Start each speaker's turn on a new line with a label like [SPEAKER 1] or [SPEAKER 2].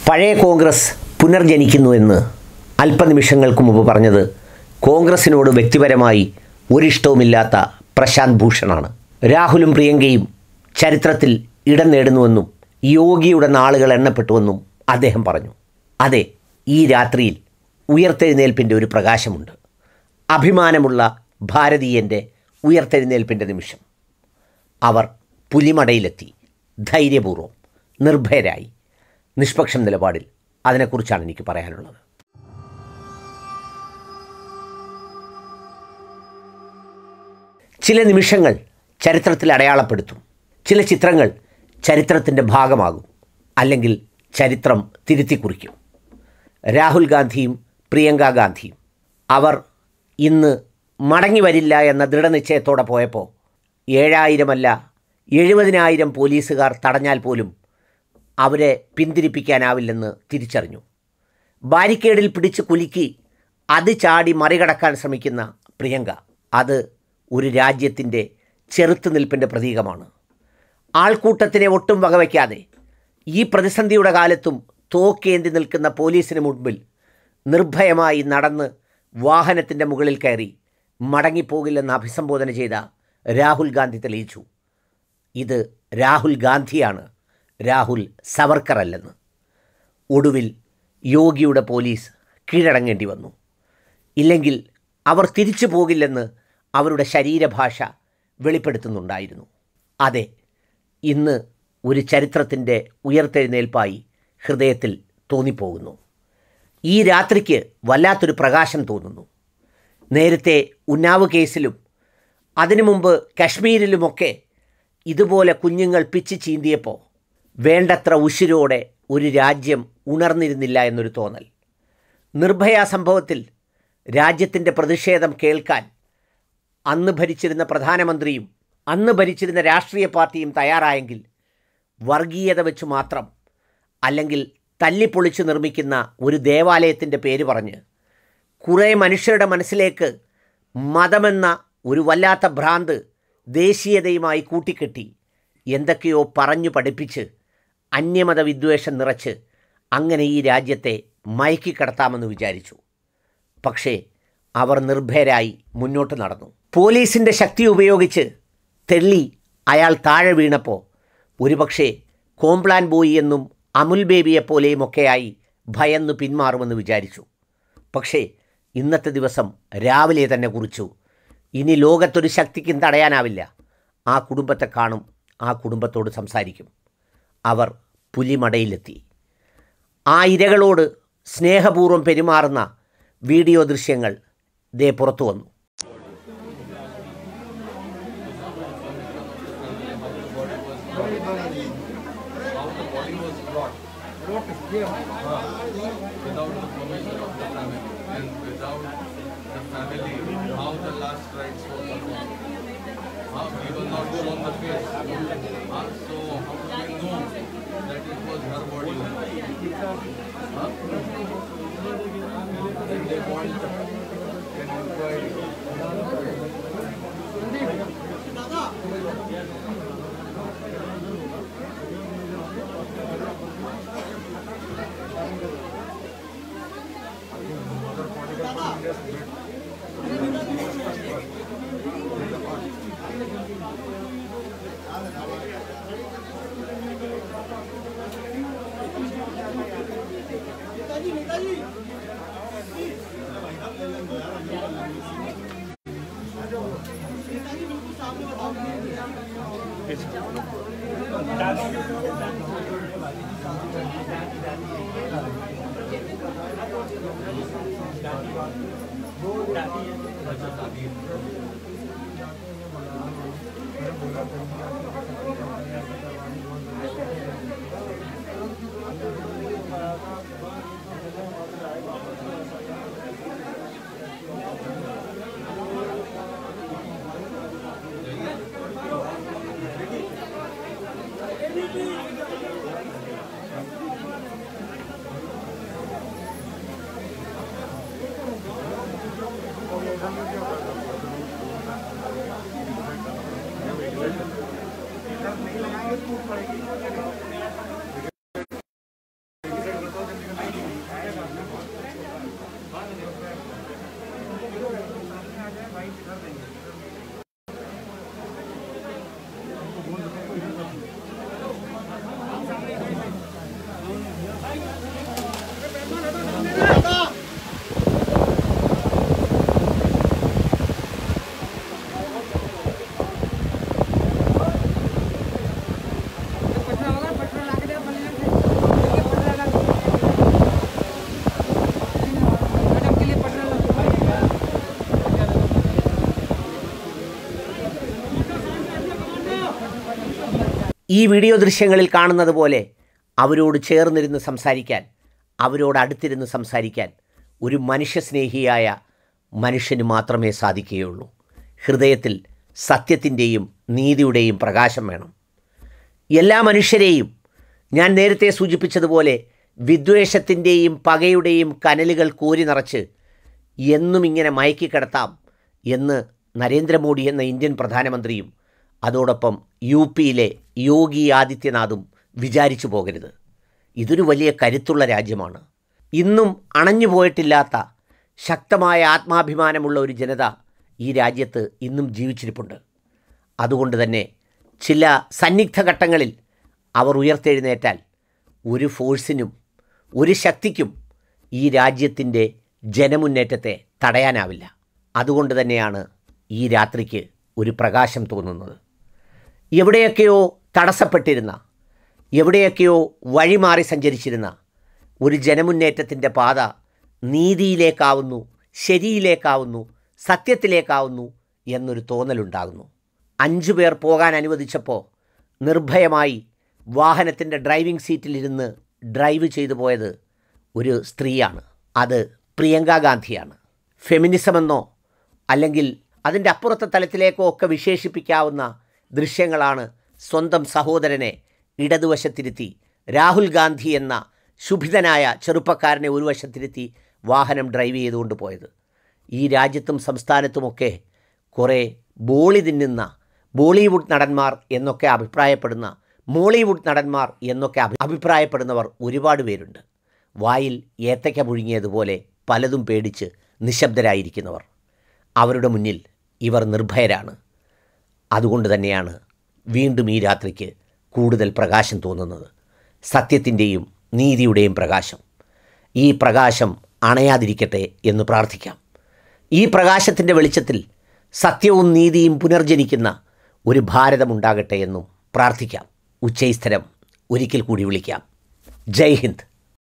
[SPEAKER 1] പഴയ കോൺഗ്രസ് പുനർജനിക്കുന്നു എന്ന് അല്പനിമിഷങ്ങൾക്ക് മുമ്പ് പറഞ്ഞത് കോൺഗ്രസിനോട് വ്യക്തിപരമായി ഒരിഷ്ടവുമില്ലാത്ത പ്രശാന്ത് ഭൂഷണാണ് രാഹുലും പ്രിയങ്കയും ചരിത്രത്തിൽ ഇടം നേടുന്നുവെന്നും യോഗിയുടെ നാളുകൾ എണ്ണപ്പെട്ടുവെന്നും അദ്ദേഹം പറഞ്ഞു അതെ ഈ രാത്രിയിൽ ഉയർത്തെഴുന്നേൽപ്പിൻ്റെ ഒരു പ്രകാശമുണ്ട് അഭിമാനമുള്ള ഭാരതീയൻ്റെ ഉയർത്തെഴുന്നേൽപ്പിൻ്റെ നിമിഷം അവർ പുലിമടയിലെത്തി ധൈര്യപൂർവ്വം നിർഭയരായി നിഷ്പക്ഷം നിലപാടിൽ അതിനെക്കുറിച്ചാണ് എനിക്ക് പറയാനുള്ളത് ചില നിമിഷങ്ങൾ ചരിത്രത്തിൽ അടയാളപ്പെടുത്തും ചില ചിത്രങ്ങൾ ചരിത്രത്തിൻ്റെ ഭാഗമാകും അല്ലെങ്കിൽ ചരിത്രം തിരുത്തി കുറിക്കും രാഹുൽ ഗാന്ധിയും പ്രിയങ്ക ഗാന്ധിയും അവർ ഇന്ന് മടങ്ങി വരില്ല എന്ന ദൃഢനിശ്ചയത്തോടെ പോയപ്പോൾ ഏഴായിരമല്ല എഴുപതിനായിരം പോലീസുകാർ തടഞ്ഞാൽ പോലും അവരെ പിന്തിരിപ്പിക്കാനാവില്ലെന്ന് തിരിച്ചറിഞ്ഞു ബാരിക്കേഡിൽ പിടിച്ച് കുലുക്കി അത് ചാടി മറികടക്കാൻ ശ്രമിക്കുന്ന പ്രിയങ്ക അത് ഒരു രാജ്യത്തിൻ്റെ ചെറുത്തുനിൽപ്പിൻ്റെ പ്രതീകമാണ് ആൾക്കൂട്ടത്തിനെ ഒട്ടും വകവയ്ക്കാതെ ഈ പ്രതിസന്ധിയുടെ കാലത്തും തോക്കേന്തി നിൽക്കുന്ന പോലീസിന് മുൻപിൽ നിർഭയമായി നടന്ന് വാഹനത്തിൻ്റെ മുകളിൽ കയറി മടങ്ങിപ്പോകില്ലെന്ന് അഭിസംബോധന ചെയ്ത രാഹുൽ ഗാന്ധി തെളിയിച്ചു ഇത് രാഹുൽ ഗാന്ധിയാണ് രാഹുൽ സവർക്കർ അല്ലെന്ന് ഒടുവിൽ യോഗിയുടെ പോലീസ് കീഴടങ്ങേണ്ടി വന്നു ഇല്ലെങ്കിൽ അവർ തിരിച്ചു പോകില്ലെന്ന് അവരുടെ ശരീരഭാഷ വെളിപ്പെടുത്തുന്നുണ്ടായിരുന്നു അതെ ഇന്ന് ഒരു ചരിത്രത്തിൻ്റെ ഉയർത്തെഴുന്നേൽപ്പായി ഹൃദയത്തിൽ തോന്നിപ്പോകുന്നു ഈ രാത്രിക്ക് വല്ലാത്തൊരു പ്രകാശം തോന്നുന്നു നേരത്തെ ഉന്നാവ് കേസിലും അതിനു മുമ്പ് കശ്മീരിലുമൊക്കെ ഇതുപോലെ കുഞ്ഞുങ്ങൾ പിച്ച് ചീന്തിയപ്പോൾ വേണ്ടത്ര ഉശിരോടെ ഒരു രാജ്യം ഉണർന്നിരുന്നില്ല എന്നൊരു തോന്നൽ നിർഭയ സംഭവത്തിൽ രാജ്യത്തിൻ്റെ പ്രതിഷേധം കേൾക്കാൻ അന്ന് ഭരിച്ചിരുന്ന പ്രധാനമന്ത്രിയും അന്ന് ഭരിച്ചിരുന്ന രാഷ്ട്രീയ പാർട്ടിയും തയ്യാറായെങ്കിൽ വർഗീയത വെച്ച് മാത്രം അല്ലെങ്കിൽ തല്ലിപ്പൊളിച്ച് നിർമ്മിക്കുന്ന ഒരു ദേവാലയത്തിൻ്റെ പേര് പറഞ്ഞ് കുറേ മനുഷ്യരുടെ മനസ്സിലേക്ക് മതമെന്ന ഒരു വല്ലാത്ത ഭ്രാന്ത് ദേശീയതയുമായി കൂട്ടിക്കെട്ടി എന്തൊക്കെയോ പറഞ്ഞു പഠിപ്പിച്ച് അന്യമത വിദ്വേഷം നിറച്ച് അങ്ങനെ ഈ രാജ്യത്തെ മയക്കിക്കടത്താമെന്ന് വിചാരിച്ചു പക്ഷേ അവർ നിർഭയരായി മുന്നോട്ട് നടന്നു പോലീസിൻ്റെ ശക്തി ഉപയോഗിച്ച് തെള്ളി അയാൾ താഴെ വീണപ്പോൾ ഒരുപക്ഷെ കോംപ്ലാൻ ബോയി എന്നും അമുൽ ബേബിയെപ്പോലെയും ഒക്കെയായി ഭയന്ന് പിന്മാറുമെന്ന് വിചാരിച്ചു പക്ഷേ ഇന്നത്തെ ദിവസം രാവിലെ തന്നെ കുറിച്ചു ഇനി ലോകത്തൊരു ശക്തിക്കും തടയാനാവില്ല ആ കുടുംബത്തെ കാണും ആ കുടുംബത്തോട് സംസാരിക്കും അവർ പുലിമടയിലെത്തി ആ ഇരകളോട് സ്നേഹപൂർവ്വം പെരുമാറുന്ന വീഡിയോ ദൃശ്യങ്ങൾ ദേ പുറത്തു വന്നു
[SPEAKER 2] without the permission of the family and without the family, how the last rites were performed. How we were not shown the face. Huh? So how do we know that it was her body? Huh? And they want an inquiry.
[SPEAKER 1] ഈ video ദൃശ്യങ്ങളിൽ കാണുന്നത് പോലെ അവരോട് ചേർന്നിരുന്ന് സംസാരിക്കാൻ അവരോട് അടുത്തിരുന്ന് സംസാരിക്കാൻ ഒരു മനുഷ്യസ്നേഹിയായ മനുഷ്യന് മാത്രമേ സാധിക്കുകയുള്ളൂ ഹൃദയത്തിൽ സത്യത്തിൻ്റെയും നീതിയുടെയും പ്രകാശം വേണം എല്ലാ മനുഷ്യരെയും ഞാൻ നേരത്തെ സൂചിപ്പിച്ചതുപോലെ വിദ്വേഷത്തിൻ്റെയും പകയുടെയും കനലുകൾ കോരി നിറച്ച് എന്നും ഇങ്ങനെ മയക്കിക്കിടത്താം എന്ന് നരേന്ദ്രമോദി എന്ന ഇന്ത്യൻ പ്രധാനമന്ത്രിയും അതോടൊപ്പം യു പിയിലെ യോഗി ആദിത്യനാഥും വിചാരിച്ചു പോകരുത് ഇതൊരു വലിയ കരുത്തുള്ള രാജ്യമാണ് ഇന്നും അണഞ്ഞുപോയിട്ടില്ലാത്ത ശക്തമായ ആത്മാഭിമാനമുള്ള ഒരു ജനത ഈ രാജ്യത്ത് ഇന്നും ജീവിച്ചിരിപ്പുണ്ട് അതുകൊണ്ട് തന്നെ ചില സന്നിഗ്ധ ഘട്ടങ്ങളിൽ അവർ ഉയർത്തെഴുന്നേറ്റാൽ ഒരു ഫോഴ്സിനും ഒരു ശക്തിക്കും ഈ രാജ്യത്തിൻ്റെ ജനമുന്നേറ്റത്തെ തടയാനാവില്ല അതുകൊണ്ട് തന്നെയാണ് ഈ രാത്രിക്ക് ഒരു പ്രകാശം തോന്നുന്നത് എവിടെയൊക്കെയോ തടസ്സപ്പെട്ടിരുന്ന എവിടെയൊക്കെയോ വഴിമാറി സഞ്ചരിച്ചിരുന്ന ഒരു ജനമുന്നേറ്റത്തിൻ്റെ പാത നീതിയിലേക്കാവുന്നു ശരിയിലേക്കാവുന്നു സത്യത്തിലേക്കാവുന്നു എന്നൊരു തോന്നലുണ്ടാകുന്നു അഞ്ചു പേർ പോകാൻ അനുവദിച്ചപ്പോൾ നിർഭയമായി വാഹനത്തിൻ്റെ ഡ്രൈവിംഗ് സീറ്റിലിരുന്ന് ഡ്രൈവ് ചെയ്തു പോയത് ഒരു സ്ത്രീയാണ് അത് പ്രിയങ്ക ഗാന്ധിയാണ് ഫെമിനിസമെന്നോ അല്ലെങ്കിൽ അതിൻ്റെ അപ്പുറത്തെ തലത്തിലേക്കോ ഒക്കെ വിശേഷിപ്പിക്കാവുന്ന ദൃശ്യങ്ങളാണ് സ്വന്തം സഹോദരനെ ഇടതുവശത്തിരുത്തി രാഹുൽ ഗാന്ധി എന്ന ശുഭിതനായ ചെറുപ്പക്കാരനെ ഒരു വശത്തിരുത്തി വാഹനം ഡ്രൈവ് ചെയ്തുകൊണ്ട് പോയത് ഈ രാജ്യത്തും സംസ്ഥാനത്തുമൊക്കെ കുറേ ബോളി തിന്നുന്ന ബോളിവുഡ് നടന്മാർ എന്നൊക്കെ അഭിപ്രായപ്പെടുന്ന മോളിവുഡ് നടന്മാർ എന്നൊക്കെ അഭി അഭിപ്രായപ്പെടുന്നവർ ഒരുപാട് പേരുണ്ട് വായിൽ ഏത്തയ്ക്ക പുഴുങ്ങിയതുപോലെ പലതും പേടിച്ച് നിശബ്ദരായിരിക്കുന്നവർ അവരുടെ മുന്നിൽ ഇവർ നിർഭയരാണ് അതുകൊണ്ട് തന്നെയാണ് വീണ്ടും ഈ രാത്രിക്ക് കൂടുതൽ പ്രകാശം തോന്നുന്നത് സത്യത്തിൻ്റെയും നീതിയുടെയും പ്രകാശം ഈ പ്രകാശം അണയാതിരിക്കട്ടെ എന്ന് പ്രാർത്ഥിക്കാം ഈ പ്രകാശത്തിൻ്റെ വെളിച്ചത്തിൽ സത്യവും നീതിയും പുനർജനിക്കുന്ന ഒരു ഭാരതമുണ്ടാകട്ടെ എന്നും പ്രാർത്ഥിക്കാം ഉച്ചൈസ്ഥരം ഒരിക്കൽ കൂടി വിളിക്കാം ജയ് ഹിന്ദ്